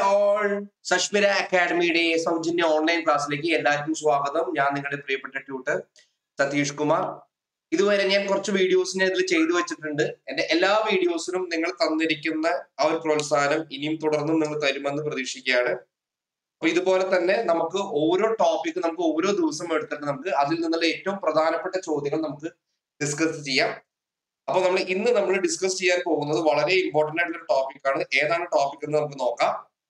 all സഷ്മിര അക്കാഡമിയുടെ സൗജന്യ online ക്ലാസ്സിലേക്ക് എല്ലാവർക്കും സ്വാഗതം ഞാൻ നിങ്ങളുടെ പ്രിയപ്പെട്ട ട്യൂട്ടർ സതീഷ് കുമാർ ഇതുവരെ ഞാൻ കുറച്ച് വീഡിയോസ് ഞാൻ ഇതിൽ ചെയ്തു വെച്ചിട്ടുണ്ട് എന്റെ എല്ലാ വീഡിയോസിനും നിങ്ങൾ തന്നിരിക്കുന്ന ആ ഒരു പ്രോത്സാഹനം ഇനിയും തുടർന്നും നിങ്ങൾ തരുമെന്ന് പ്രതീക്ഷിക്കുകയാണ് അപ്പൊ ഇതുപോലെ തന്നെ നമുക്ക് ഓരോ ടോപ്പിക് നമുക്ക് ഓരോ ദിവസം എടുത്തിട്ട് നമുക്ക് അതിൽ നിന്നുള്ള ഏറ്റവും പ്രധാനപ്പെട്ട ചോദ്യങ്ങൾ നമുക്ക് ഡിസ്കസ് ചെയ്യാം അപ്പൊ നമ്മൾ ഇന്ന് നമ്മൾ ഡിസ്കസ് ചെയ്യാൻ പോകുന്നത് വളരെ ഇമ്പോർട്ടന്റ് ആയിട്ടുള്ള ടോപ്പിക് ആണ് ഏതാണ് ടോപ്പിക് എന്ന് നമുക്ക് നോക്കാം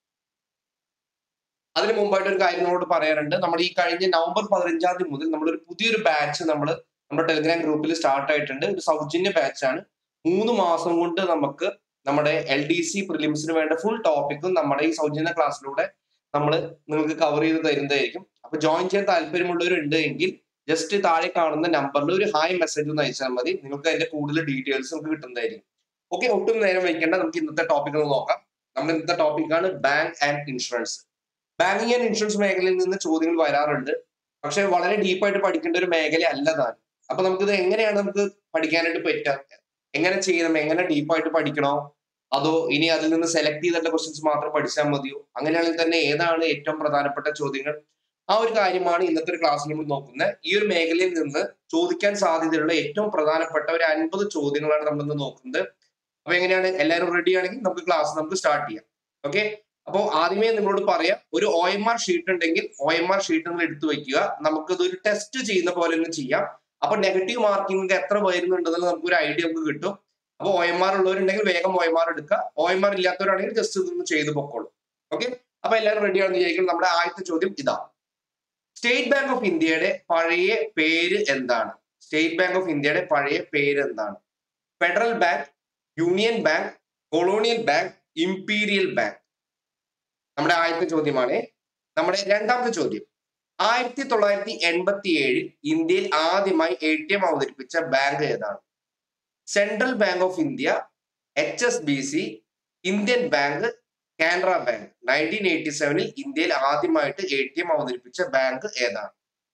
അതിന് മുമ്പായിട്ട് ഒരു കാര്യം നമ്മളോട് പറയാനുണ്ട് നമ്മൾ ഈ കഴിഞ്ഞ നവംബർ പതിനഞ്ചാം തീയതി മുതൽ നമ്മളൊരു പുതിയൊരു ബാച്ച് നമ്മൾ നമ്മുടെ ടെലിഗ്രാം ഗ്രൂപ്പിൽ സ്റ്റാർട്ട് ആയിട്ടുണ്ട് ഒരു സൗജന്യ ബാച്ചാണ് മൂന്ന് മാസം കൊണ്ട് നമുക്ക് നമ്മുടെ എൽ ഡി സി പ്രിലിംസിന് വേണ്ട ഫുൾ ടോപ്പിക്കും നമ്മുടെ ഈ സൗജന്യ ക്ലാസ്സിലൂടെ നമ്മൾ നിങ്ങൾക്ക് കവർ ചെയ്ത് തരുന്നതായിരിക്കും അപ്പൊ ജോയിൻ ചെയ്യാൻ താല്പര്യമുള്ളവരുണ്ട് എങ്കിൽ ജസ്റ്റ് താഴെ കാണുന്ന നമ്പറിൽ ഒരു ഹായ് മെസ്സേജ് ഒന്ന് അയച്ചാൽ മതി നിങ്ങൾക്ക് അതിന്റെ കൂടുതൽ ഡീറ്റെയിൽസ് നമുക്ക് കിട്ടുന്നതായിരിക്കും ഓക്കെ ഒട്ടും നേരം വയ്ക്കേണ്ട നമുക്ക് ഇന്നത്തെ ടോപ്പിക് ഒന്ന് നോക്കാം നമ്മുടെ ഇന്നത്തെ ടോപ്പിക്കാണ് bank and insurance banking and insurance മേഖലയിൽ നിന്ന് ചോദ്യങ്ങൾ വരാറുണ്ട് പക്ഷെ വളരെ ഡീപ്പായിട്ട് പഠിക്കേണ്ട ഒരു മേഖല അല്ല താൻ അപ്പൊ നമുക്കിത് എങ്ങനെയാണ് നമുക്ക് പഠിക്കാനായിട്ട് പറ്റുക എങ്ങനെ ചെയ്യണം എങ്ങനെ ഡീപ്പായിട്ട് പഠിക്കണോ അതോ ഇനി അതിൽ നിന്ന് സെലക്ട് ചെയ്തിട്ടുള്ള ക്വസ്റ്റ്യൻസ് മാത്രം പഠിച്ചാൽ മതിയോ അങ്ങനെയാണെങ്കിൽ തന്നെ ഏതാണ് ഏറ്റവും പ്രധാനപ്പെട്ട ചോദ്യങ്ങൾ ആ ഒരു കാര്യമാണ് ഇന്നത്തെ ഒരു ക്ലാസ്സിൽ നമ്മൾ നോക്കുന്നത് ഈ ഒരു മേഖലയിൽ നിന്ന് ചോദിക്കാൻ സാധ്യതയുള്ള ഏറ്റവും പ്രധാനപ്പെട്ട ഒരു അൻപത് ചോദ്യങ്ങളാണ് നമ്മൾ ഇന്ന് നോക്കുന്നത് അപ്പൊ എങ്ങനെയാണ് എല്ലാവരും റെഡി ആണെങ്കിൽ നമുക്ക് ക്ലാസ് നമുക്ക് സ്റ്റാർട്ട് ചെയ്യാം ഓക്കെ അപ്പോൾ ആദ്യമേ നിങ്ങളോട് പറയാം ഒരു ഒ എം ആർ ഷീറ്റ് ഉണ്ടെങ്കിൽ ഒ എം ആർ ഷീറ്റ് നിങ്ങൾ എടുത്തു വെക്കുക നമുക്കത് ഒരു ടെസ്റ്റ് ചെയ്യുന്ന പോലെ ഒന്ന് ചെയ്യാം അപ്പൊ നെഗറ്റീവ് മാർക്കിംഗ് എത്ര വരുന്നുണ്ടെന്നുള്ള നമുക്ക് ഒരു ഐഡിയ നമുക്ക് കിട്ടും അപ്പൊ ഒ എം ആർ ഉള്ളവരുണ്ടെങ്കിൽ വേഗം ഒ എം ആർ എടുക്കുക ഒ എം ആർ ഇല്ലാത്തവരാണെങ്കിൽ ജസ്റ്റ് ഇതൊന്ന് ചെയ്ത് പൊക്കോളൂ ഓക്കെ അപ്പൊ എല്ലാവരും റെഡി ആണെന്ന് വിചാരിക്കണം നമ്മുടെ ആദ്യത്തെ ചോദ്യം ഇതാ സ്റ്റേറ്റ് ബാങ്ക് ഓഫ് ഇന്ത്യയുടെ പഴയ പേര് എന്താണ് സ്റ്റേറ്റ് ബാങ്ക് ഓഫ് ഇന്ത്യയുടെ പഴയ പേര് എന്താണ് federal bank union bank colonial bank imperial bank നമ്മുടെ ആദ്യത്തെ ചോദ്യമാണ് നമ്മുടെ രണ്ടാമത്തെ ചോദ്യം ആയിരത്തി തൊള്ളായിരത്തി എൺപത്തി ഏഴിൽ ഇന്ത്യയിൽ ആദ്യമായി എ ടി എം അവതരിപ്പിച്ച ബാങ്ക് ഏതാണ് central bank of India H S B C Indian bank Canara bank nineteen eighty സെവനിൽ ഇന്ത്യയിൽ ആദ്യമായിട്ട് എ ടി എം അവതരിപ്പിച്ച ബാങ്ക് ഏതാണ്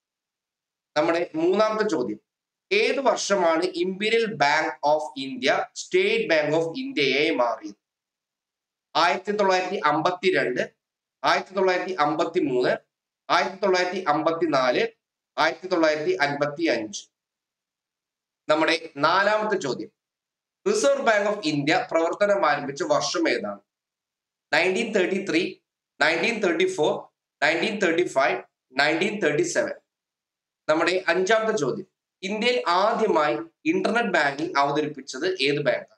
നമ്മുടെ മൂന്നാമത്തെ ചോദ്യം ഏത് വർഷമാണ് imperial bank of India state bank of ഇന്ത്യയായി മാറിയത് ആയിരത്തി തൊള്ളായിരത്തി അമ്പത്തി രണ്ട് ആയിരത്തി തൊള്ളായിരത്തി അമ്പത്തി മൂന്ന് ആയിരത്തി തൊള്ളായിരത്തി അമ്പത്തി നാല് ആയിരത്തി തൊള്ളായിരത്തി അൻപത്തി അഞ്ച് നമ്മുടെ നാലാമത്തെ ചോദ്യം റിസർവ് ബാങ്ക് ഓഫ് ഇന്ത്യ പ്രവർത്തനം ആരംഭിച്ച വർഷം ഏതാണ് nineteen thirty three nineteen thirty four nineteen thirty five nineteen thirty seven നമ്മുടെ അഞ്ചാമത്തെ ചോദ്യം ഇന്ത്യയിൽ ആദ്യമായി ഇന്റർനെറ്റ് ബാങ്കിംഗ് അവതരിപ്പിച്ചത് ഏത് ബാങ്കാണ്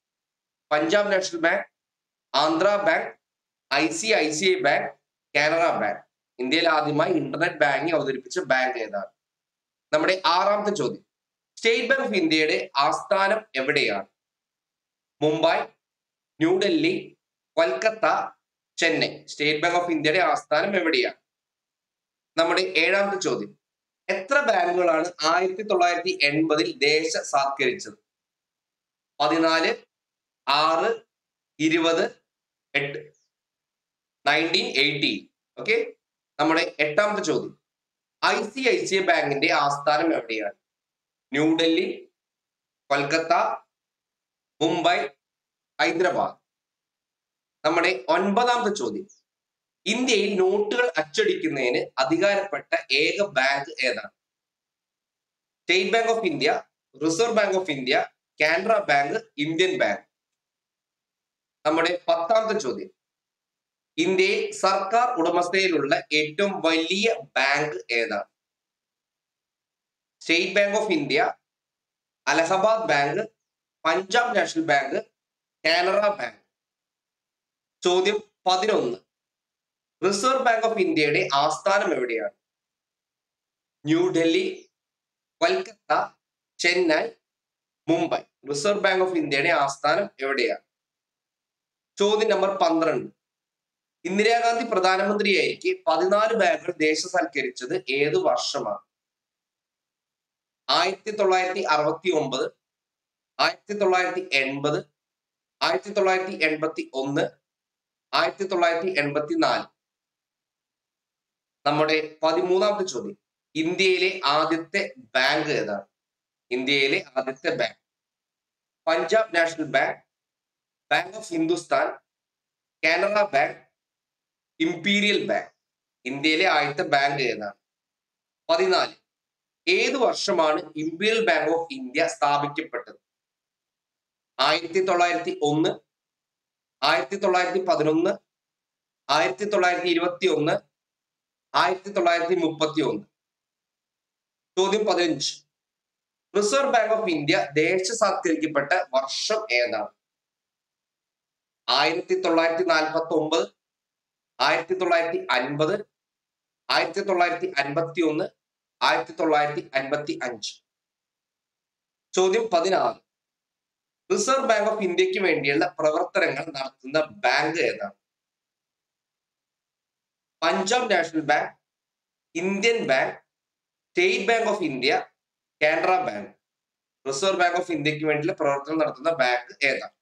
Punjab national bank Andhra bank I C I C I bank Canara bank ഇന്ത്യയിൽ ആദ്യമായി ഇന്റർനെറ്റ് ബാങ്കിംഗ് അവതരിപ്പിച്ച ബാങ്ക് ഏതാണ് നമ്മുടെ ആറാമത്തെ ചോദ്യം സ്റ്റേറ്റ് ബാങ്ക് ഓഫ് ഇന്ത്യയുടെ ആസ്ഥാനം എവിടെയാണ് Mumbai New Delhi Kolkata Chennai state bank of ഇന്ത്യയുടെ ആസ്ഥാനം എവിടെയാണ് നമ്മുടെ ഏഴാമത്തെ ചോദ്യം എത്ര ബാങ്കുകളാണ് ആയിരത്തി തൊള്ളായിരത്തി എൺപതിൽ ദേശസാത്കരിച്ചത് പതിനാല് ആറ് ഇരുപത് എട്ട് നയൻറ്റീൻ എയ്റ്റി ഓക്കെ നമ്മുടെ എട്ടാമത്തെ ചോദ്യം I C I C I ബാങ്കിന്റെ ആസ്ഥാനം എവിടെയാണ് ന്യൂഡൽഹി കൊൽക്കത്ത മുംബൈ ഹൈദരാബാദ് നമ്മുടെ ഒൻപതാമത്തെ ചോദ്യം ഇന്ത്യയിൽ നോട്ടുകൾ അച്ചടിക്കുന്നതിന് അധികാരപ്പെട്ട ഏക ബാങ്ക് ഏതാണ് state bank of India reserve bank of India Canara bank Indian bank നമ്മുടെ പത്താമത്തെ ചോദ്യം ഇന്ത്യയിൽ സർക്കാർ ഉടമസ്ഥതയിലുള്ള ഏറ്റവും വലിയ ബാങ്ക് ഏതാണ് state bank of India Allahabad bank Punjab national bank Canara bank ചോദ്യം പതിനൊന്ന് റിസർവ് ബാങ്ക് ഓഫ് ഇന്ത്യയുടെ ആസ്ഥാനം എവിടെയാണ് New Delhi Kolkata Chennai Mumbai reserve bank of ഇന്ത്യയുടെ ആസ്ഥാനം എവിടെയാണ് ചോദ്യം നമ്പർ പന്ത്രണ്ട് ഇന്ദിരാഗാന്ധി പ്രധാനമന്ത്രിയായിരിക്കെ പതിനാല് ബാങ്കുകൾ ദേശസൽക്കരിച്ചത് ഏത് വർഷമാണ് ആയിരത്തി തൊള്ളായിരത്തി അറുപത്തി ഒമ്പത് ആയിരത്തി തൊള്ളായിരത്തി എൺപത് ആയിരത്തി തൊള്ളായിരത്തി എൺപത്തി ഒന്ന് ആയിരത്തി തൊള്ളായിരത്തി എൺപത്തി നാല് നമ്മുടെ പതിമൂന്നാമത്തെ ചോദ്യം ഇന്ത്യയിലെ ആദ്യത്തെ ബാങ്ക് ഏതാണ് ഇന്ത്യയിലെ ആദ്യത്തെ bank Punjab national bank bank of Hindustan Canara bank imperial bank ഇന്ത്യയിലെ ആദ്യത്തെ ബാങ്ക് ഏതാണ് പതിനാല് ഏത് വർഷമാണ് ഇംപീരിയൽ ബാങ്ക് ഓഫ് ഇന്ത്യ സ്ഥാപിക്കപ്പെട്ടത് ആയിരത്തി തൊള്ളായിരത്തി ഒന്ന് ആയിരത്തി തൊള്ളായിരത്തി പതിനൊന്ന് ആയിരത്തി തൊള്ളായിരത്തി ഇരുപത്തി ഒന്ന് ആയിരത്തി തൊള്ളായിരത്തി മുപ്പത്തി ഒന്ന് ചോദ്യം പതിനഞ്ച് റിസർവ് ബാങ്ക് ഓഫ് ഇന്ത്യ ദേശസാത്കരിക്കപ്പെട്ട വർഷം ഏതാണ് ആയിരത്തി തൊള്ളായിരത്തി നാൽപ്പത്തി ഒമ്പത് ആയിരത്തി തൊള്ളായിരത്തി അൻപത് ആയിരത്തി തൊള്ളായിരത്തി അൻപത്തി ഒന്ന് ആയിരത്തി തൊള്ളായിരത്തി അൻപത്തി അഞ്ച് ചോദ്യം പതിനാറ് റിസർവ് ബാങ്ക് ഓഫ് ഇന്ത്യക്ക് വേണ്ടിയുള്ള പ്രവർത്തനങ്ങൾ നടത്തുന്ന ബാങ്ക് ഏതാണ് Punjab national bank Indian bank state bank of India Canara bank reserve bank of ഇന്ത്യക്ക് വേണ്ടിയുള്ള പ്രവർത്തനം നടത്തുന്ന ബാങ്ക് ഏതാണ്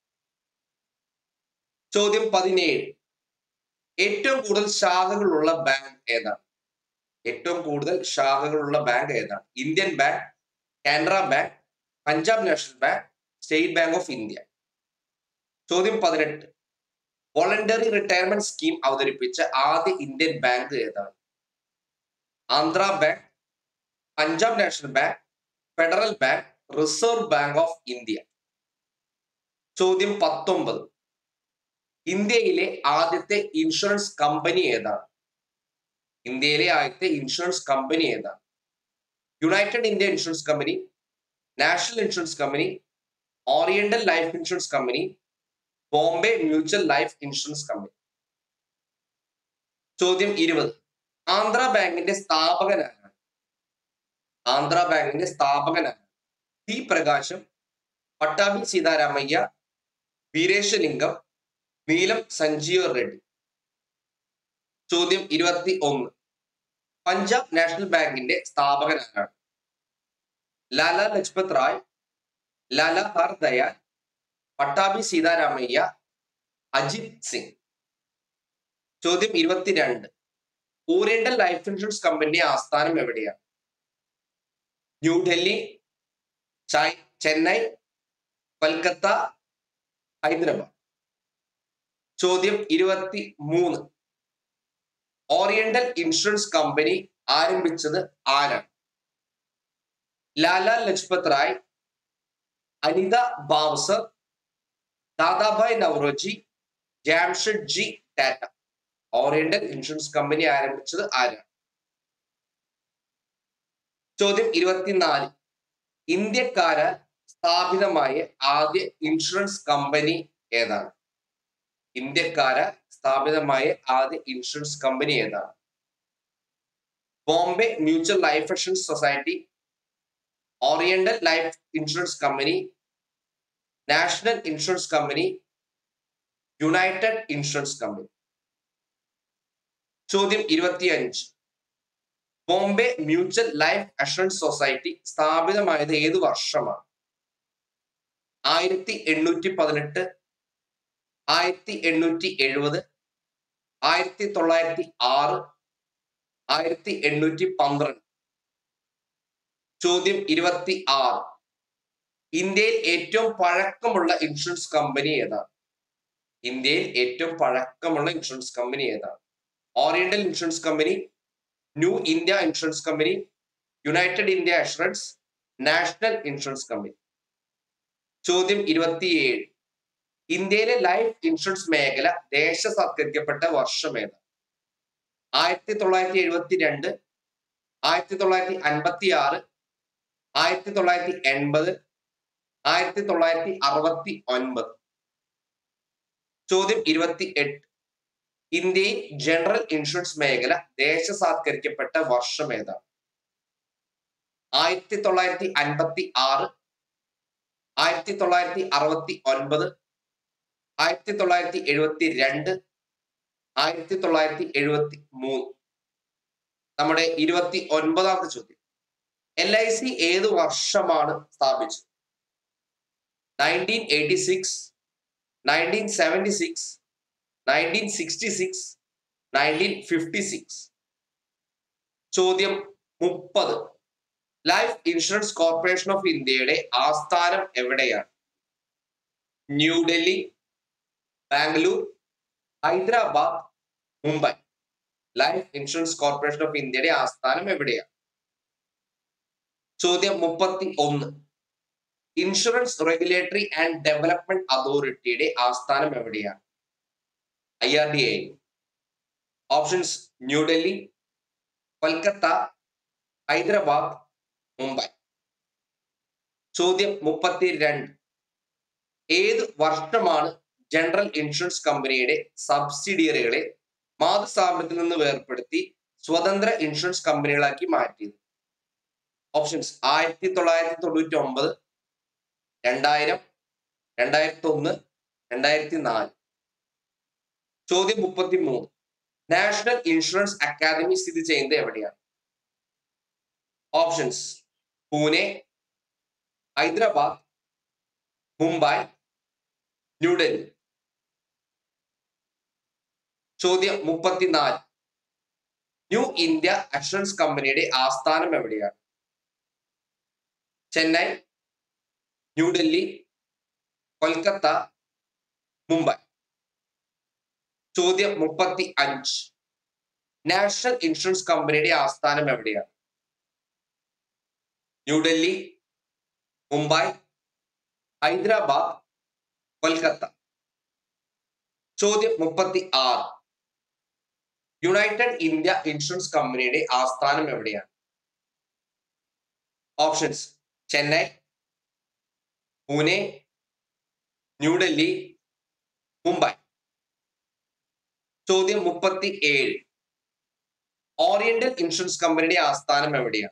ചോദ്യം പതിനേഴ് ഏറ്റവും കൂടുതൽ ശാഖകളുള്ള ബാങ്ക് ഏതാണ് ഏറ്റവും കൂടുതൽ ശാഖകളുള്ള ബാങ്ക് ഏതാണ് Indian bank Canara bank Punjab national bank state bank of India ചോദ്യം പതിനെട്ട് വോളണ്ടറി റിട്ടയർമെന്റ് സ്കീം അവതരിപ്പിച്ച ആദ്യ ഇന്ത്യൻ ബാങ്ക് ഏതാണ് Andhra bank Punjab national bank federal bank reserve bank of India ചോദ്യം പത്തൊമ്പത് ഇന്ത്യയിലെ ആദ്യത്തെ ഇൻഷുറൻസ് കമ്പനി ഏതാണ് ഇന്ത്യയിലെ ആദ്യത്തെ ഇൻഷുറൻസ് കമ്പനി ഏതാണ് united India insurance company national insurance company oriental life insurance company Bombay mutual life insurance company ചോദ്യം ഇരുപത് ആന്ധ്ര ബാങ്കിന്റെ സ്ഥാപകനാണ് ആന്ധ്ര ബാങ്കിന്റെ സ്ഥാപകനാണ് പി പ്രകാശം പട്ടാഭി സീതാരാമയ്യ വീരേശലിംഗം നീലം സഞ്ജീവ റെഡ്ഡി ചോദ്യം ഇരുപത്തി ഒന്ന് പഞ്ചാബ് നാഷണൽ ബാങ്കിന്റെ സ്ഥാപകൻ ആരാണ് ലാല ലജ്പത് റായ് ലാല ഹർ ദയാൽ പട്ടാഭി സീതാരാമയ്യ അജിത് സിംഗ് ചോദ്യം ഇരുപത്തിരണ്ട് ഓറിയന്റൽ ലൈഫ് ഇൻഷുറൻസ് കമ്പനി ആസ്ഥാനം എവിടെയാണ് ന്യൂഡൽഹി ചൈ ചെന്നൈ കൊൽക്കത്ത ഹൈദരാബാദ് ചോദ്യം ഇരുപത്തി മൂന്ന് ഓറിയന്റൽ ഇൻഷുറൻസ് കമ്പനി ആരംഭിച്ചത് ആരാണ് Lala Lajpat Rai Annie Besant Dadabhai Naoroji Jamsetji Tata oriental insurance company ആരംഭിച്ചത് ആരാണ് ചോദ്യം ഇരുപത്തിനാല് ഇന്ത്യക്കാരാൽ സ്ഥാപിതമായ ആദ്യ ഇൻഷുറൻസ് കമ്പനി ഏതാണ് ഇന്ത്യക്കാര സ്ഥാപിതമായ ആദ്യ ഇൻഷുറൻസ് കമ്പനി ഏതാണ് Bombay mutual life insurance society oriental life insurance company national insurance company united insurance company ചോദ്യം ഇരുപത്തിയഞ്ച് Bombay mutual life assurance society സ്ഥാപിതമായത് ഏത് വർഷമാണ് ആയിരത്തി എണ്ണൂറ്റി പതിനെട്ട് ആയിരത്തി എണ്ണൂറ്റി എഴുപത് ആയിരത്തി തൊള്ളായിരത്തി ആറ് ആയിരത്തി എണ്ണൂറ്റി പന്ത്രണ്ട് ചോദ്യം ഇരുപത്തി ആറ് ഇന്ത്യയിൽ ഏറ്റവും പഴക്കമുള്ള ഇൻഷുറൻസ് കമ്പനി ഏതാണ് ഇന്ത്യയിൽ ഏറ്റവും പഴക്കമുള്ള ഇൻഷുറൻസ് കമ്പനി ഏതാണ് oriental insurance company new India insurance company united India assurance national insurance company ചോദ്യം ഇരുപത്തിയേഴ് ഇന്ത്യയിലെ ലൈഫ് ഇൻഷുറൻസ് മേഖല ദേശസാത്കരിക്കപ്പെട്ട വർഷം ഏതാണ് ആയിരത്തി തൊള്ളായിരത്തി എഴുപത്തി രണ്ട് ആയിരത്തി തൊള്ളായിരത്തി അൻപത്തി ആറ് ആയിരത്തി തൊള്ളായിരത്തി എൺപത് ആയിരത്തി തൊള്ളായിരത്തി അറുപത്തി ഒൻപത് ചോദ്യം ഇരുപത്തി എട്ട് ഇന്ത്യയിൽ ജനറൽ ഇൻഷുറൻസ് മേഖല ദേശസാത്കരിക്കപ്പെട്ട വർഷം ഏതാണ് ആയിരത്തി തൊള്ളായിരത്തി അൻപത്തി ആറ് ആയിരത്തി തൊള്ളായിരത്തി അറുപത്തി ഒൻപത് ആയിരത്തി തൊള്ളായിരത്തി എഴുപത്തി രണ്ട് ആയിരത്തി തൊള്ളായിരത്തി എഴുപത്തി മൂന്ന് നമ്മുടെ ഇരുപത്തി ഒൻപതാമത്തെ ചോദ്യം എൽ ഐ സി ഏത് വർഷമാണ് സ്ഥാപിച്ചത് nineteen eighty six nineteen seventy six nineteen sixty six nineteen fifty six ചോദ്യം മുപ്പത് ലൈഫ് ഇൻഷുറൻസ് കോർപ്പറേഷൻ ഓഫ് ഇന്ത്യയുടെ ആസ്ഥാനം എവിടെയാണ് New Delhi Bangalore Hyderabad Mumbai life insurance corporation of ഇന്ത്യയുടെ ആസ്ഥാനം എവിടെയാണ് ചോദ്യം മുപ്പത്തി ഒന്ന് ഇൻഷുറൻസ് റെഗുലേറ്ററി ആൻഡ് ഡെവലപ്മെന്റ് അതോറിറ്റിയുടെ ആസ്ഥാനം എവിടെയാണ് I R D A options New Delhi Kolkata Hyderabad Mumbai ചോദ്യം മുപ്പത്തി രണ്ട് ഏത് വർഷമാണ് ജനറൽ ഇൻഷുറൻസ് കമ്പനിയുടെ സബ്സിഡിയറികളെ മാതൃസ്ഥാപനത്തിൽ നിന്ന് വേർപ്പെടുത്തി സ്വതന്ത്ര ഇൻഷുറൻസ് കമ്പനികളാക്കി മാറ്റിയത് ഓപ്ഷൻസ് ആയിരത്തി തൊള്ളായിരത്തി തൊണ്ണൂറ്റി ഒമ്പത് രണ്ടായിരം രണ്ടായിരത്തി ഒന്ന് രണ്ടായിരത്തി നാല് ചോദ്യം മുപ്പത്തി മൂന്ന് നാഷണൽ ഇൻഷുറൻസ് അക്കാദമി സ്ഥിതി ചെയ്യുന്നത് എവിടെയാണ് ഓപ്ഷൻസ് പൂനെ ഹൈദരാബാദ് മുംബൈ ന്യൂഡൽഹി ചോദ്യം മുപ്പത്തിനാല് ന്യൂ ഇന്ത്യ അഷുറൻസ് കമ്പനിയുടെ ആസ്ഥാനം എവിടെയാണ് ചെന്നൈ ന്യൂഡൽഹി കൊൽക്കത്ത മുംബൈ ചോദ്യം മുപ്പത്തി അഞ്ച് നാഷണൽ ഇൻഷുറൻസ് കമ്പനിയുടെ ആസ്ഥാനം എവിടെയാണ് ന്യൂഡൽഹി മുംബൈ ഹൈദരാബാദ് കൊൽക്കത്ത ചോദ്യം മുപ്പത്തി ആറ് യുണൈറ്റഡ് ഇന്ത്യ ഇൻഷുറൻസ് കമ്പനിയുടെ ആസ്ഥാനം എവിടെയാണ് ഓപ്ഷൻസ് ചെന്നൈ പൂനെ ന്യൂഡൽഹി മുംബൈ ചോദ്യം മുപ്പത്തി ഏഴ് ഓറിയന്റൽ ഇൻഷുറൻസ് കമ്പനിയുടെ ആസ്ഥാനം എവിടെയാണ്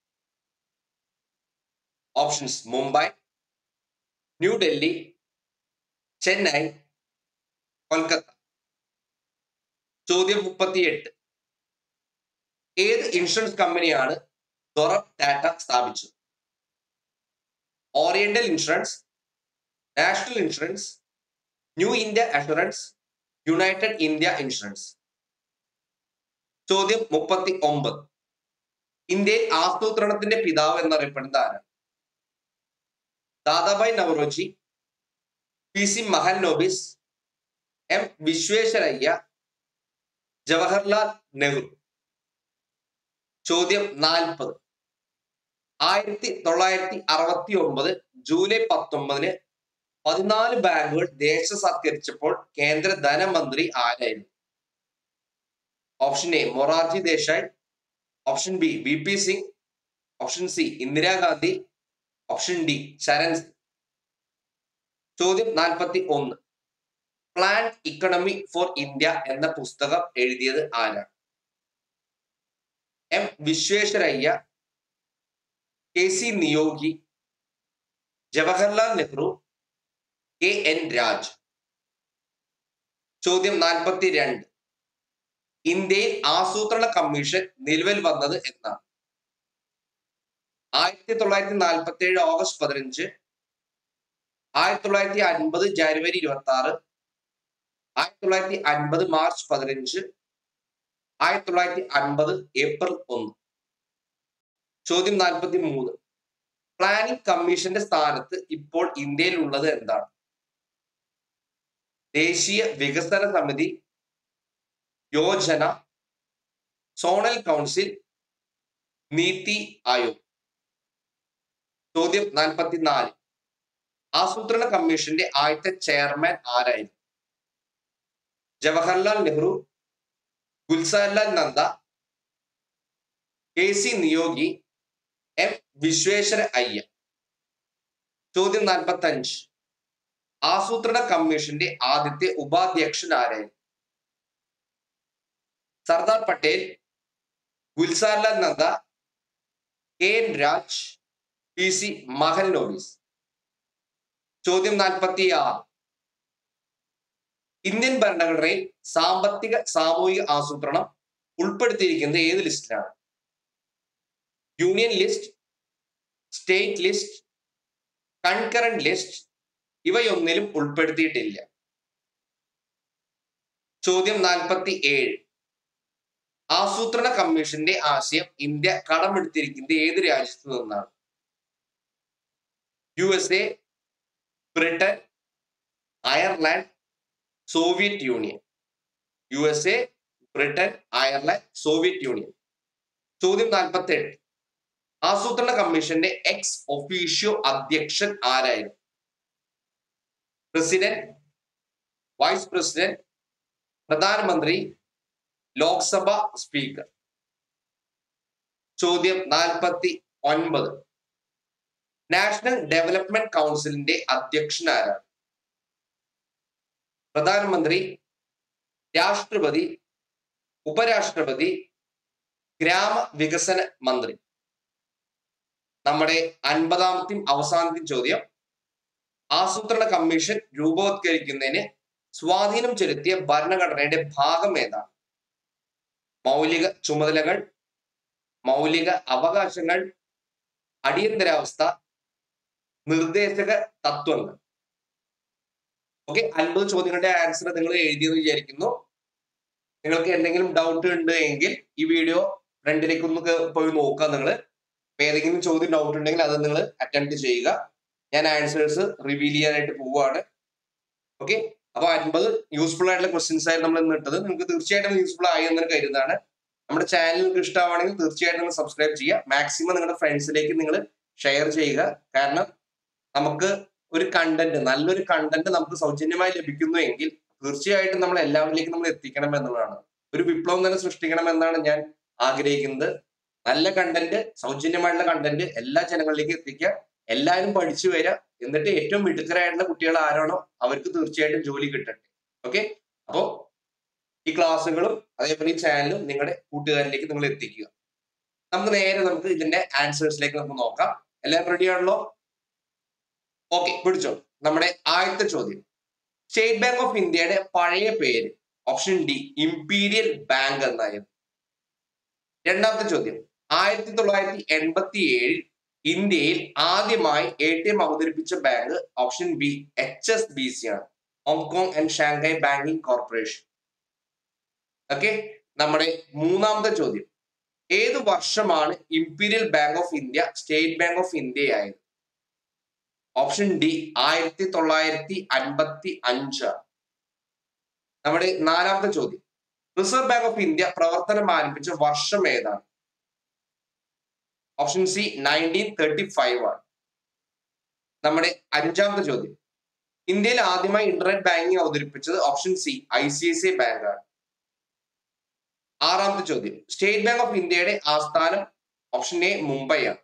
ഓപ്ഷൻസ് മുംബൈ ന്യൂഡൽഹി ചെന്നൈ കൊൽക്കത്ത ചോദ്യം മുപ്പത്തിയെട്ട് ഏത് ഇൻഷുറൻസ് കമ്പനിയാണ് ദൊറബ് ടാറ്റ സ്ഥാപിച്ചത് oriental insurance national insurance new India assurance united India insurance ചോദ്യം മുപ്പത്തി ഒമ്പത് ഇന്ത്യയിൽ ആസൂത്രണത്തിന്റെ പിതാവ് എന്നറിയപ്പെടുന്നത് ആരാണ് Dadabhai Naoroji P C Mahalanobis M Visvesvaraya Jawaharlal Nehru ചോദ്യം നാൽപ്പത് ആയിരത്തി തൊള്ളായിരത്തി അറുപത്തി ഒമ്പത് ജൂലൈ പത്തൊമ്പതിന് പതിനാല് ബാങ്കുകൾ ദേശസാത്കരിച്ചപ്പോൾ കേന്ദ്ര ധനമന്ത്രി ആരായിരുന്നു option A Morarji Desai option B V P Singh option C Indira Gandhi option D Charan Singh ചോദ്യം നാൽപ്പത്തി ഒന്ന് പ്ലാൻ ഇക്കണമി ഫോർ ഇന്ത്യ എന്ന പുസ്തകം എഴുതിയത് ആരാണ് M Visvesvaraya K C Neogy Jawaharlal Nehru K N Raj ചോദ്യം നാൽപ്പത്തി രണ്ട് ഇന്ത്യയിൽ ആസൂത്രണ കമ്മീഷൻ നിലവിൽ വന്നത് എന്നാണ് ആയിരത്തി തൊള്ളായിരത്തി നാൽപ്പത്തി ഏഴ് ഓഗസ്റ്റ് പതിനഞ്ച് ആയിരത്തി തൊള്ളായിരത്തി അൻപത് ജനുവരി ഇരുപത്തി ആറ് ആയിരത്തി തൊള്ളായിരത്തി അൻപത് മാർച്ച് പതിനഞ്ച് ആയിരത്തി തൊള്ളായിരത്തി അൻപത് ഏപ്രിൽ ഒന്ന് ചോദ്യം നാൽപ്പത്തി മൂന്ന് പ്ലാനിംഗ് കമ്മീഷന്റെ സ്ഥാനത്ത് ഇപ്പോൾ ഇന്ത്യയിൽ ഉള്ളത് എന്താണ് ദേശീയ വികസന സമിതി യോജന സോണൽ കൗൺസിൽ നീതി ആയോഗ് ചോദ്യം നാൽപ്പത്തിനാല് ആസൂത്രണ കമ്മീഷന്റെ ആദ്യത്തെ ചെയർമാൻ ആരായിരുന്നു Jawaharlal Nehru Gulzarilal Nanda K C Neogy M Visvesvaraya ചോദ്യം നാൽപ്പത്തി അഞ്ച് ആസൂത്രണ കമ്മീഷന്റെ ആദ്യത്തെ ഉപാധ്യക്ഷൻ ആരായിരുന്നു Sardar Patel Gulzarilal Nanda K N Raj P C Mahalanobis ചോദ്യം നാൽപ്പത്തി ആറ് ഇന്ത്യൻ ഭരണഘടനയിൽ സാമ്പത്തിക സാമൂഹിക ആസൂത്രണം ഉൾപ്പെടുത്തിയിരിക്കുന്നത് ഏത് ലിസ്റ്റിലാണ് union list state list concurrent list ഇവയൊന്നിലും ഉൾപ്പെടുത്തിയിട്ടില്ല ചോദ്യം നാൽപ്പത്തി ഏഴ് ആസൂത്രണ കമ്മീഷന്റെ ആശയം ഇന്ത്യ കടമെടുത്തിരിക്കുന്നത് ഏത് രാജ്യത്തു നിന്നാണ് U S A Britain Ireland Soviet Union U S A Britain Ireland Soviet Union ചോദ്യം നാൽപ്പത്തി എട്ട് ആസൂത്രണ കമ്മീഷന്റെ എക്സ് ഒഫീഷ്യോ അധ്യക്ഷൻ ആരായിരുന്നു പ്രസിഡന്റ് വൈസ് പ്രസിഡന്റ് പ്രധാനമന്ത്രി ലോക്സഭ സ്പീക്കർ ചോദ്യം നാൽപ്പത്തി ഒൻപത് നാഷണൽ ഡെവലപ്മെന്റ് കൗൺസിലിന്റെ അധ്യക്ഷൻ ആരാണ് പ്രധാനമന്ത്രി രാഷ്ട്രപതി ഉപരാഷ്ട്രപതി ഗ്രാമ വികസന മന്ത്രി നമ്മുടെ അൻപതാമത്തെയും അവസാനത്തെയും ചോദ്യം ആസൂത്രണ കമ്മീഷൻ രൂപവത്കരിക്കുന്നതിന് സ്വാധീനം ചെലുത്തിയ ഭരണഘടനയുടെ ഭാഗം ഏതാണ് മൗലിക ചുമതലകൾ മൗലിക അവകാശങ്ങൾ അടിയന്തരാവസ്ഥ നിർദ്ദേശക തത്വങ്ങൾ ഓക്കെ അൻപത് ചോദ്യങ്ങളുടെ ആൻസർ നിങ്ങൾ എഴുതിയെന്ന് വിചാരിക്കുന്നു നിങ്ങൾക്ക് എന്തെങ്കിലും ഡൗട്ട് ഉണ്ട് എങ്കിൽ ഈ വീഡിയോ ഫ്രണ്ടിലേക്ക് ഒന്ന് കേ- പോയി നോക്കുക നിങ്ങൾ ഏതെങ്കിലും ചോദ്യം ഡൗട്ട് ഉണ്ടെങ്കിൽ അത് നിങ്ങൾ അറ്റംപ്റ്റ് ചെയ്യുക ഞാൻ ആൻസേഴ്സ് റിവീൽ ചെയ്യാനായിട്ട് പോവുകയാണ് ഓക്കെ അപ്പൊ അൻപത് യൂസ്ഫുൾ ആയിട്ടുള്ള ക്വസ്റ്റ്യൻസ് ആയിരുന്നു നമ്മൾ ഇന്ന് ഇട്ടത് നിങ്ങൾക്ക് തീർച്ചയായിട്ടും യൂസ്ഫുൾ ആയി എന്ന് കരുതാണ് നമ്മുടെ ചാനൽ നിങ്ങൾക്ക് ഇഷ്ടമാണെങ്കിൽ തീർച്ചയായിട്ടും നിങ്ങൾ സബ്സ്ക്രൈബ് ചെയ്യുക മാക്സിമം നിങ്ങളുടെ ഫ്രണ്ട്സിലേക്ക് നിങ്ങൾ ഷെയർ ചെയ്യുക കാരണം നമുക്ക് ഒരു കണ്ടന്റ് നല്ലൊരു കണ്ടന്റ് നമുക്ക് സൗജന്യമായി ലഭിക്കുന്നു എങ്കിൽ തീർച്ചയായിട്ടും നമ്മൾ എല്ലാവരിലേക്കും നമ്മൾ എത്തിക്കണം എന്നുള്ളതാണ് ഒരു വിപ്ലവം തന്നെ സൃഷ്ടിക്കണം എന്നാണ് ഞാൻ ആഗ്രഹിക്കുന്നത് നല്ല കണ്ടന്റ് സൗജന്യമായിട്ടുള്ള കണ്ടന്റ് എല്ലാ ജനങ്ങളിലേക്കും എത്തിക്കുക എല്ലാവരും പഠിച്ചു വരിക എന്നിട്ട് ഏറ്റവും മിടുക്കരായിട്ടുള്ള കുട്ടികൾ ആരാണോ അവർക്ക് തീർച്ചയായിട്ടും ജോലി കിട്ടട്ടെ ഓക്കെ അപ്പോ ഈ ക്ലാസ്സുകളും അതേപോലെ ഈ ചാനലും നിങ്ങളുടെ കൂട്ടുകാരിലേക്ക് നിങ്ങൾ എത്തിക്കുക നമുക്ക് നേരെ നമുക്ക് ഇതിന്റെ ആൻസേഴ്സിലേക്ക് നമുക്ക് നോക്കാം എല്ലാവരും റെഡി ആണല്ലോ ഓക്കെ പിടിച്ചോ നമ്മുടെ ആദ്യത്തെ ചോദ്യം സ്റ്റേറ്റ് ബാങ്ക് ഓഫ് ഇന്ത്യയുടെ പഴയ പേര് ഓപ്ഷൻ ഡി ഇംപീരിയൽ ബാങ്ക് എന്നായിരുന്നു രണ്ടാമത്തെ ചോദ്യം ആയിരത്തി തൊള്ളായിരത്തി എൺപത്തി ഏഴിൽ ഇന്ത്യയിൽ ആദ്യമായി എ ടി എം അവതരിപ്പിച്ച bank option B H S B C ആണ് Hong Kong and Shanghai banking corporation okay നമ്മുടെ മൂന്നാമത്തെ ചോദ്യം ഏത് വർഷമാണ് imperial bank of India state bank of India ആയത് ഓപ്ഷൻ ഡി ആയിരത്തി തൊള്ളായിരത്തി അൻപത്തി അഞ്ച് നമ്മുടെ നാലാമത്തെ ചോദ്യം റിസർവ് ബാങ്ക് ഓഫ് ഇന്ത്യ പ്രവർത്തനം ആരംഭിച്ച വർഷം ഏതാണ് option C nineteen thirty five ആണ് നമ്മുടെ അഞ്ചാമത്തെ ചോദ്യം ഇന്ത്യയിൽ ആദ്യമായി ഇന്റർനെറ്റ് ബാങ്കിങ് അവതരിപ്പിച്ചത് option C I C I C I bank ആണ് ആറാമത്തെ ചോദ്യം സ്റ്റേറ്റ് ബാങ്ക് ഓഫ് ഇന്ത്യയുടെ ആസ്ഥാനം ഓപ്ഷൻ എ മുംബൈ ആണ്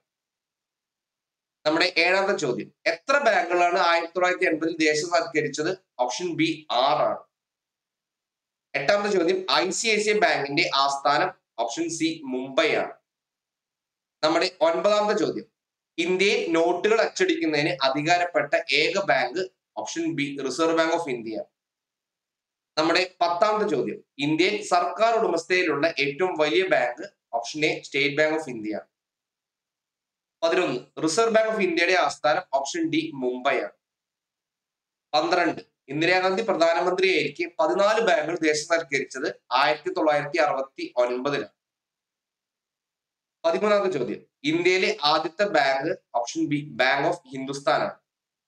നമ്മുടെ ഏഴാമത്തെ ചോദ്യം എത്ര ബാങ്കുകളാണ് ആയിരത്തി തൊള്ളായിരത്തി എൺപതിൽ ദേശസാത്കരിച്ചത് ഓപ്ഷൻ ബി ആറാണ് എട്ടാമത്തെ ചോദ്യം I C I C I ബാങ്കിന്റെ ആസ്ഥാനം ഓപ്ഷൻ സി മുംബൈ ആണ് നമ്മുടെ ഒൻപതാമത്തെ ചോദ്യം ഇന്ത്യയിൽ നോട്ടുകൾ അച്ചടിക്കുന്നതിന് അധികാരപ്പെട്ട ഏക bank option B reserve bank of India നമ്മുടെ പത്താമത്തെ ചോദ്യം ഇന്ത്യയിൽ സർക്കാർ ഉടമസ്ഥതയിലുള്ള ഏറ്റവും വലിയ bank option A state bank of India പതിനൊന്ന് റിസർവ് ബാങ്ക് ഓഫ് ഇന്ത്യയുടെ ആസ്ഥാനം ഓപ്ഷൻ ഡി മുംബൈ ആണ് പന്ത്രണ്ട് ഇന്ദിരാഗാന്ധി പ്രധാനമന്ത്രിയായിരിക്കെ പതിനാല് ബാങ്കുകൾ ദേശസാത്കരിച്ചത് ആയിരത്തി തൊള്ളായിരത്തി അറുപത്തി ഒൻപതിലാണ് പതിമൂന്നാമത്തെ ചോദ്യം ഇന്ത്യയിലെ ആദ്യത്തെ bank option B bank of Hindustan ആണ്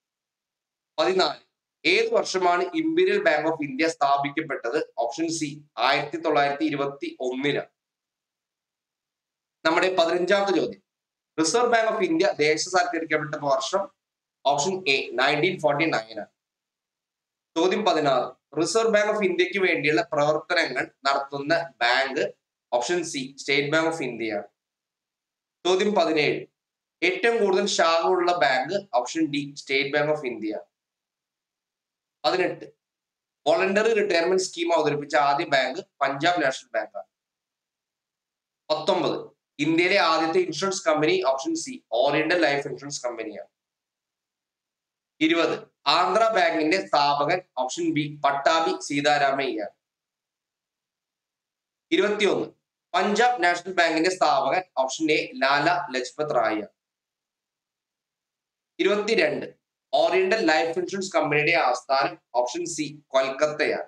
പതിനാല് ഏത് വർഷമാണ് ഇമ്പീരിയൽ ബാങ്ക് ഓഫ് ഇന്ത്യ സ്ഥാപിക്കപ്പെട്ടത് ഓപ്ഷൻ സി ആയിരത്തി തൊള്ളായിരത്തി ഇരുപത്തി ഒന്നിലാണ് നമ്മുടെ പതിനഞ്ചാമത്തെ ചോദ്യം റിസർവ് ബാങ്ക് ഓഫ് ഇന്ത്യ ദേശസാത്കരിക്കപ്പെട്ട വർഷം option A nineteen forty nine ആണ് ചോദ്യം പതിനാറ് റിസർവ് ബാങ്ക് ഓഫ് ഇന്ത്യക്ക് വേണ്ടിയുള്ള പ്രവർത്തനങ്ങൾ നടത്തുന്ന bank option C state bank of India ആണ് ചോദ്യം പതിനേഴ് ഏറ്റവും കൂടുതൽ ശാഖകളുള്ള bank option D state bank of India പതിനെട്ട് വോളണ്ടറി റിട്ടയർമെന്റ് സ്കീം അവതരിപ്പിച്ച ആദ്യ ബാങ്ക് പഞ്ചാബ് നാഷണൽ ബാങ്ക് ആണ് പത്തൊമ്പത് ഇന്ത്യയിലെ ആദ്യത്തെ insurance company option C oriental life insurance കമ്പനിയാണ് ഇരുപത് ആന്ധ്ര ബാങ്കിന്റെ സ്ഥാപകൻ ഓപ്ഷൻ ബി പട്ടാഭി സീതാരാമയ്യ ഇരുപത്തിയൊന്ന് പഞ്ചാബ് നാഷണൽ ബാങ്കിന്റെ സ്ഥാപകൻ ഓപ്ഷൻ എ ലാല ലജ്പത് റായ് ഇരുപത്തിരണ്ട് ഓറിയന്റൽ ലൈഫ് ഇൻഷുറൻസ് കമ്പനിയുടെ ആസ്ഥാനം ഓപ്ഷൻ സി കൊൽക്കത്തയാണ്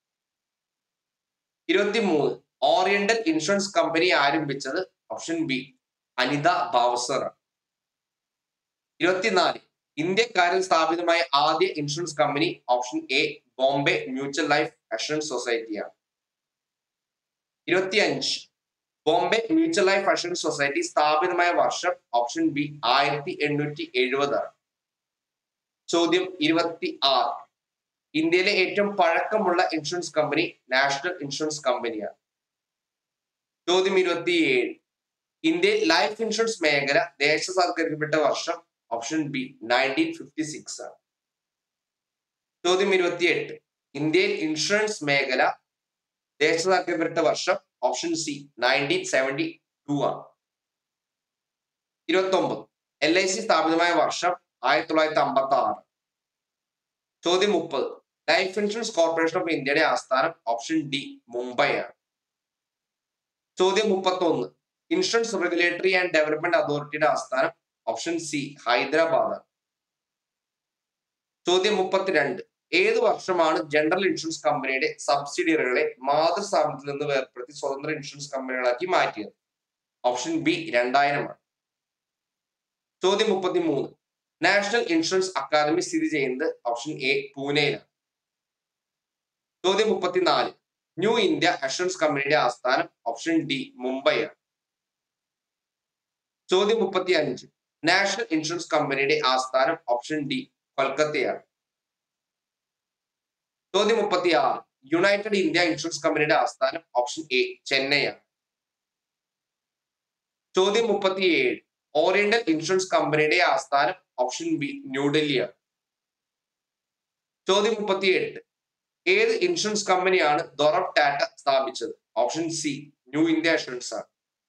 ഇരുപത്തിമൂന്ന് ഓറിയന്റൽ ഇൻഷുറൻസ് കമ്പനി ആരംഭിച്ചത് ഓപ്ഷൻ ബി അനിത ബാവസർ ആണ് ഇരുപത്തിനാല് ഇന്ത്യക്കാരിൽ സ്ഥാപിതമായ ആദ്യ insurance company option A Bombay mutual life assurance സൊസൈറ്റിയാണ് ഇരുപത്തി അഞ്ച് Bombay mutual life assurance society സ്ഥാപിതമായ വർഷം ഓപ്ഷൻ ബി ആയിരത്തി എണ്ണൂറ്റി എഴുപതാണ് ചോദ്യം ഇരുപത്തി ആറ് ഇന്ത്യയിലെ ഏറ്റവും പഴക്കമുള്ള ഇൻഷുറൻസ് കമ്പനി നാഷണൽ ഇൻഷുറൻസ് കമ്പനിയാണ് ചോദ്യം ഇരുപത്തിയേഴ് ഇന്ത്യയിൽ ലൈഫ് ഇൻഷുറൻസ് മേഖല ദേശസാൽക്കരിക്കപ്പെട്ട വർഷം option B nineteen fifty six ആണ് ചോദ്യം ഇരുപത്തിയെട്ട് ഇന്ത്യയിൽ ഇൻഷുറൻസ് മേഖല ദേശസാൽക്കരിക്കപ്പെട്ട വർഷം option C nineteen seventy two ആണ് ഇരുപത്തി ഒമ്പത് എൽ ഐ സി സ്ഥാപിതമായ വർഷം ആയിരത്തി തൊള്ളായിരത്തി അമ്പത്തി ആറ് ചോദ്യം മുപ്പത് ലൈഫ് ഇൻഷുറൻസ് കോർപ്പറേഷൻ ഓഫ് ഇന്ത്യയുടെ ആസ്ഥാനം ഓപ്ഷൻ ഡി മുംബൈ ആണ് ചോദ്യം മുപ്പത്തി ഒന്ന് ഇൻഷുറൻസ് റെഗുലേറ്ററി ആൻഡ് ഡെവലപ്മെന്റ് അതോറിറ്റിയുടെ ആസ്ഥാനം ഓപ്ഷൻ സി ഹൈദരാബാദ് ആണ് ചോദ്യം മുപ്പത്തിരണ്ട് ഏത് വർഷമാണ് ജനറൽ ഇൻഷുറൻസ് കമ്പനിയുടെ സബ്സിഡിയറികളെ മാതൃസ്ഥാപനത്തിൽ നിന്ന് വേർപ്പെടുത്തി സ്വതന്ത്ര ഇൻഷുറൻസ് കമ്പനികളാക്കി മാറ്റിയത് ഓപ്ഷൻ ബി രണ്ടായിരമാണ് ചോദ്യം മുപ്പത്തി മൂന്ന് നാഷണൽ ഇൻഷുറൻസ് അക്കാദമി സ്ഥിതി ചെയ്യുന്നത് ഓപ്ഷൻ എ പൂനെയിലാണ് ചോദ്യം മുപ്പത്തിനാല് ന്യൂ ഇന്ത്യ അഷുറൻസ് കമ്പനിയുടെ ആസ്ഥാനം ഓപ്ഷൻ ഡി മുംബൈ ആണ് ചോദ്യം മുപ്പത്തി അഞ്ച് നാഷണൽ ഇൻഷുറൻസ് കമ്പനിയുടെ ആസ്ഥാനം ഓപ്ഷൻ ഡി കൊൽക്കത്തയാണ് ചോദ്യം മുപ്പത്തി ആറ് യുണൈറ്റഡ് ഇന്ത്യ ഇൻഷുറൻസ് കമ്പനിയുടെ ആസ്ഥാനം ഓപ്ഷൻ എ ചെന്നൈയാണ് ചോദ്യം മുപ്പത്തി ഏഴ് ഓറിയന്റൽ ഇൻഷുറൻസ് കമ്പനിയുടെ ആസ്ഥാനം ഓപ്ഷൻ ബി ന്യൂഡൽഹിയാണ് ചോദ്യം മുപ്പത്തി എട്ട് ഏത് ഇൻഷുറൻസ് കമ്പനിയാണ് ദൊറബ് ടാറ്റ സ്ഥാപിച്ചത് option C new India insurance ആണ്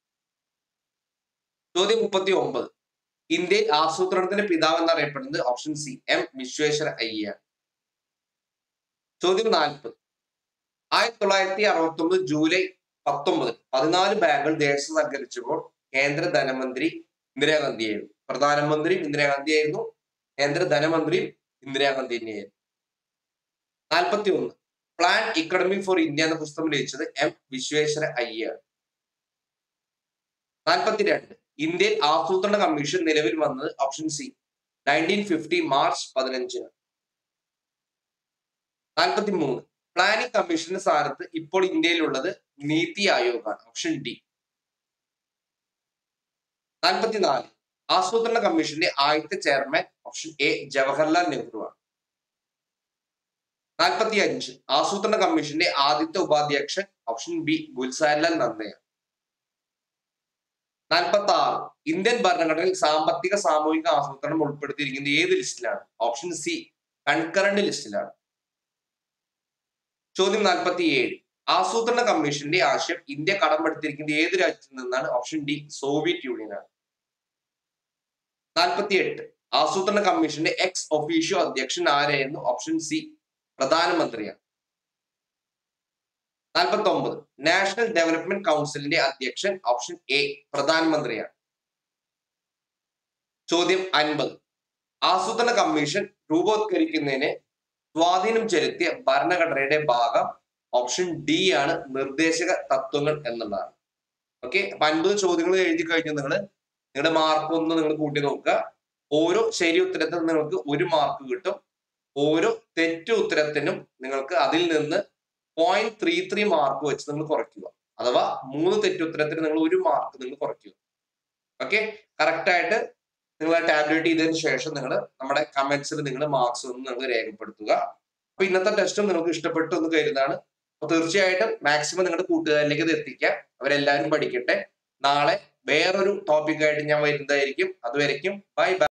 ചോദ്യം മുപ്പത്തി ഒമ്പത് ഇന്ത്യയിൽ ആസൂത്രണത്തിന്റെ പിതാവ് എന്നറിയപ്പെടുന്നത് ഓപ്ഷൻ സി എം വിശ്വേശ്വര അയ്യാണ് ചോദ്യം നാൽപ്പത് ആയിരത്തി തൊള്ളായിരത്തി അറുപത്തി ഒമ്പത് ജൂലൈ പത്തൊമ്പത് പതിനാല് ബാങ്കുകൾ ദേശസൽക്കരിച്ചപ്പോൾ കേന്ദ്ര ധനമന്ത്രി ഇന്ദിരാഗാന്ധിയായിരുന്നു പ്രധാനമന്ത്രിയും ഇന്ദിരാഗാന്ധിയായിരുന്നു കേന്ദ്ര ധനമന്ത്രിയും ഇന്ദിരാഗാന്ധി തന്നെയായിരുന്നു നാൽപ്പത്തി ഒന്ന് പ്ലാൻ ഇക്കണമി ഫോർ ഇന്ത്യ എന്ന പുസ്തകം രചിച്ചത് എം വിശ്വേശ്വര അയ്യാണ് നാൽപ്പത്തിരണ്ട് ഇന്ത്യയിൽ ആസൂത്രണ കമ്മീഷൻ നിലവിൽ വന്നത് option C nineteen fifty March പതിനഞ്ചിന് നാൽപ്പത്തി മൂന്ന് പ്ലാനിംഗ് കമ്മീഷന്റെ സ്ഥാനത്ത് ഇപ്പോൾ ഇന്ത്യയിലുള്ളത് നീതി ആയോഗാണ് ഓപ്ഷൻ ഡി നാൽപ്പത്തിനാല് ആസൂത്രണ കമ്മീഷന്റെ ആദ്യത്തെ chairman option A Jawaharlal Nehru ആണ് നാൽപ്പത്തി അഞ്ച് ആസൂത്രണ കമ്മീഷന്റെ ആദ്യത്തെ ഉപാധ്യക്ഷൻ ഓപ്ഷൻ ബി ഗുൽസാരിലാൽ നന്ദയാണ് നാൽപ്പത്തി ആറ് ഇന്ത്യൻ ഭരണഘടനയിൽ സാമ്പത്തിക സാമൂഹിക ആസൂത്രണം ഉൾപ്പെടുത്തിയിരിക്കുന്നത് ഏത് ലിസ്റ്റിലാണ് ഓപ്ഷൻ സി കൺകറന്റ് ലിസ്റ്റിലാണ് ചോദ്യം നാൽപ്പത്തി ഏഴ് ആസൂത്രണ കമ്മീഷന്റെ ആശയം ഇന്ത്യ കടമെടുത്തിരിക്കുന്നത് ഏത് രാജ്യത്തിൽ നിന്നാണ് ഓപ്ഷൻ ഡി സോവിയറ്റ് യൂണിയനാണ് നാൽപ്പത്തി എട്ട് ആസൂത്രണ കമ്മീഷന്റെ എക്സ് ഒഫീഷ്യോ അധ്യക്ഷൻ ആരായിരുന്നു ഓപ്ഷൻ സി പ്രധാനമന്ത്രിയാണ് നാൽപ്പത്തി ഒമ്പത് നാഷണൽ ഡെവലപ്മെന്റ് കൗൺസിലിന്റെ അധ്യക്ഷൻ ഓപ്ഷൻ എ പ്രധാനമന്ത്രിയാണ് ചോദ്യം അൻപത് ആസൂത്രണ കമ്മീഷൻ രൂപവത്കരിക്കുന്നതിന് സ്വാധീനം ചെലുത്തിയ ഭരണഘടനയുടെ ഭാഗം ഓപ്ഷൻ ഡി ആണ് നിർദ്ദേശക തത്വങ്ങൾ എന്നുള്ളതാണ് ഓക്കെ അപ്പൊ അൻപത് ചോദ്യങ്ങൾ എഴുതി കഴിഞ്ഞു നിങ്ങൾ നിങ്ങളുടെ മാർക്ക് ഒന്ന് നിങ്ങൾ കൂട്ടി നോക്കുക ഓരോ ശരി ഉത്തരത്തിൽ നിങ്ങൾക്ക് ഒരു മാർക്ക് കിട്ടും ഓരോ തെറ്റ് ഉത്തരത്തിനും നിങ്ങൾക്ക് അതിൽ നിന്ന് പോയിന്റ് ത്രീ ത്രീ മാർക്ക് വെച്ച് നിങ്ങൾ കുറയ്ക്കുക അഥവാ മൂന്ന് തെറ്റുത്തരത്തിന് നിങ്ങൾ ഒരു മാർക്ക് നിങ്ങൾ കുറയ്ക്കുക ഓക്കെ കറക്റ്റ് ആയിട്ട് നിങ്ങൾ ടാബ്ലേറ്റ് ചെയ്തതിന് ശേഷം നിങ്ങൾ നമ്മുടെ കമന്റ്സിൽ നിങ്ങൾ മാർക്സ് ഒന്ന് നിങ്ങൾ രേഖപ്പെടുത്തുക അപ്പൊ ഇന്നത്തെ ടെസ്റ്റും നിങ്ങൾക്ക് ഇഷ്ടപ്പെട്ടു എന്ന് കരുതാണ് അപ്പൊ തീർച്ചയായിട്ടും മാക്സിമം നിങ്ങളുടെ കൂട്ടുകാരിലേക്ക് ഇത് എത്തിക്കാം അവരെല്ലാവരും പഠിക്കട്ടെ നാളെ വേറൊരു ടോപ്പിക്കായിട്ട് ഞാൻ വരുന്നതായിരിക്കും അതുവരയ്ക്കും ബൈ ബൈ